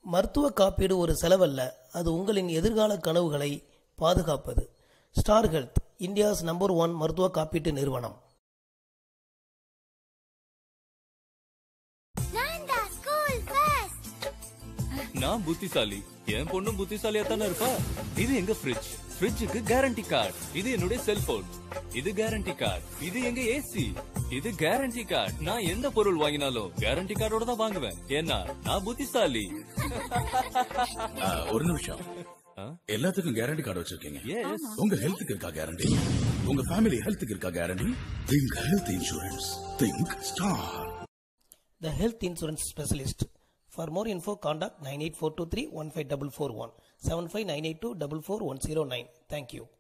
மருத்துவ காப்பீடு ஒரு செலவல்ல அது உங்களின் எதிர்கால கனவுகளை பாதுகாப்பது star health India's number one மருத்துவ காப்பீட்டு நிறுவனம் நான் தான் ஸ்கூல் ஃபர்ஸ்ட் நான் புத்திசாலி என் பொண்ணும் புத்திசாலியா தானே இருப்பா இது எங்க ஃப்ரிட்ஜ் ஃப்ரிட்ஜுக்கு கேரண்டி கார்டு இது என்னுடைய செல்போன் இது கேரண்டி கார்டு இது எங்க ஏசி இது கேரண்டி கார்டு நான் எந்த பொருள் வாங்கினாலும் கேரண்டி கார்டோட தான் வாங்குவேன் ஏன்னா நான் புத்திசாலி ஆ, ஒரு நிமிஷம் ஆ? எல்லாத்துக்கும் கேரண்டி கார்டு வச்சிருக்கீங்க எஸ் உங்க ஹெல்த்துக்கு இருக்கா கேரண்டி உங்க ஃபேமிலி ஹெல்த்துக்கு இருக்கா guarantee think health insurance think star the health insurance specialist for more info contact nine eight four two three one five double four one seven five nine eight two double four one zero nine thank you